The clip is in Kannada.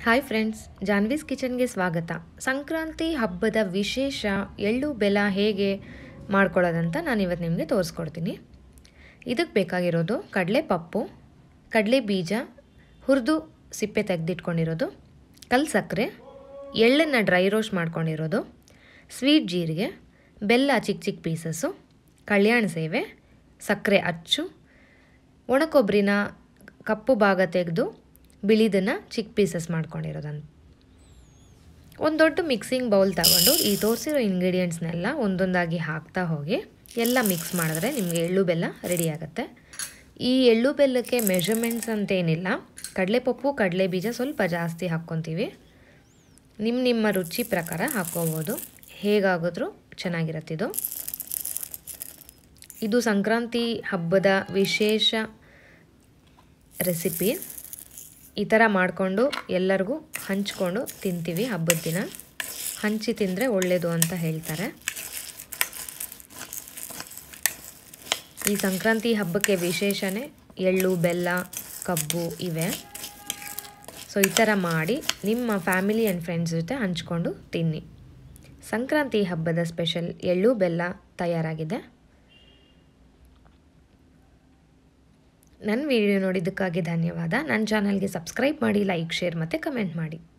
ಹಾಯ್ ಫ್ರೆಂಡ್ಸ್ ಜಾನ್ವೀಸ್ ಕಿಚನ್ಗೆ ಸ್ವಾಗತ ಸಂಕ್ರಾಂತಿ ಹಬ್ಬದ ವಿಶೇಷ ಎಳ್ಳು ಬೆಲ್ಲ ಹೇಗೆ ಮಾಡ್ಕೊಳ್ಳೋದಂತ ನಾನು ಇವತ್ತು ನಿಮಗೆ ತೋರಿಸ್ಕೊಡ್ತೀನಿ ಇದಕ್ಕೆ ಬೇಕಾಗಿರೋದು ಕಡಲೆ ಪಪ್ಪು ಕಡಲೆ ಬೀಜ ಹುರಿದು ಸಿಪ್ಪೆ ತೆಗೆದಿಟ್ಕೊಂಡಿರೋದು ಕಲ್ ಸಕ್ಕರೆ ಎಳ್ಳನ್ನು ಡ್ರೈ ರೋಸ್ಟ್ ಮಾಡ್ಕೊಂಡಿರೋದು ಸ್ವೀಟ್ ಜೀರಿಗೆ ಬೆಲ್ಲ ಚಿಕ್ಕ ಚಿಕ್ಕ ಪೀಸಸ್ಸು ಕಲ್ಯಾಣ ಸೇವೆ ಸಕ್ಕರೆ ಅಚ್ಚು ಒಣಕೊಬ್ಬರಿನ ಕಪ್ಪು ಭಾಗ ತೆಗೆದು ಬಿಳಿದನ್ನು ಚಿಕ್ಕ ಪೀಸಸ್ ಮಾಡ್ಕೊಂಡಿರೋದನ್ನು ಒಂದು ದೊಡ್ಡ ಮಿಕ್ಸಿಂಗ್ ಬೌಲ್ ತಗೊಂಡು ಈ ತೋರಿಸಿರೋ ಇಂಗ್ರೀಡಿಯೆಂಟ್ಸ್ನೆಲ್ಲ ಒಂದೊಂದಾಗಿ ಹಾಕ್ತಾ ಹೋಗಿ ಎಲ್ಲ ಮಿಕ್ಸ್ ಮಾಡಿದ್ರೆ ನಿಮಗೆ ಎಳ್ಳು ಬೆಲ್ಲ ರೆಡಿ ಆಗುತ್ತೆ ಈ ಎಳ್ಳು ಬೆಲ್ಲಕ್ಕೆ ಮೆಷರ್ಮೆಂಟ್ಸ್ ಅಂತೇನಿಲ್ಲ ಕಡಲೆಪಪ್ಪು ಕಡಲೆ ಬೀಜ ಸ್ವಲ್ಪ ಜಾಸ್ತಿ ಹಾಕ್ಕೊತೀವಿ ನಿಮ್ಮ ನಿಮ್ಮ ರುಚಿ ಪ್ರಕಾರ ಹಾಕ್ಕೋಬೋದು ಹೇಗಾಗಿದ್ರೂ ಚೆನ್ನಾಗಿರತ್ತಿದು ಇದು ಸಂಕ್ರಾಂತಿ ಹಬ್ಬದ ವಿಶೇಷ ರೆಸಿಪಿ ಈ ಥರ ಮಾಡಿಕೊಂಡು ಎಲ್ಲರಿಗೂ ಹಂಚ್ಕೊಂಡು ತಿಂತೀವಿ ಹಬ್ಬದ ದಿನ ಹಂಚಿ ತಿಂದರೆ ಒಳ್ಳೆಯದು ಅಂತ ಹೇಳ್ತಾರೆ ಈ ಸಂಕ್ರಾಂತಿ ಹಬ್ಬಕ್ಕೆ ವಿಶೇಷನೇ ಎಳ್ಳು ಬೆಲ್ಲ ಕಬ್ಬು ಇವೆ ಸೊ ಈ ಥರ ಮಾಡಿ ನಿಮ್ಮ ಫ್ಯಾಮಿಲಿ ಆ್ಯಂಡ್ ಫ್ರೆಂಡ್ಸ್ ಜೊತೆ ಹಂಚ್ಕೊಂಡು ತಿನ್ನಿ ಸಂಕ್ರಾಂತಿ ಹಬ್ಬದ ಸ್ಪೆಷಲ್ ಎಳ್ಳು ಬೆಲ್ಲ ತಯಾರಾಗಿದೆ ನನ್ನ ವಿಡಿಯೋ ನೋಡಿದ್ದಕ್ಕಾಗಿ ಧನ್ಯವಾದ ನನ್ನ ಚಾನಲ್ಗೆ ಸಬ್ಸ್ಕ್ರೈಬ್ ಮಾಡಿ ಲೈಕ್ ಶೇರ್ ಮತ್ತು ಕಮೆಂಟ್ ಮಾಡಿ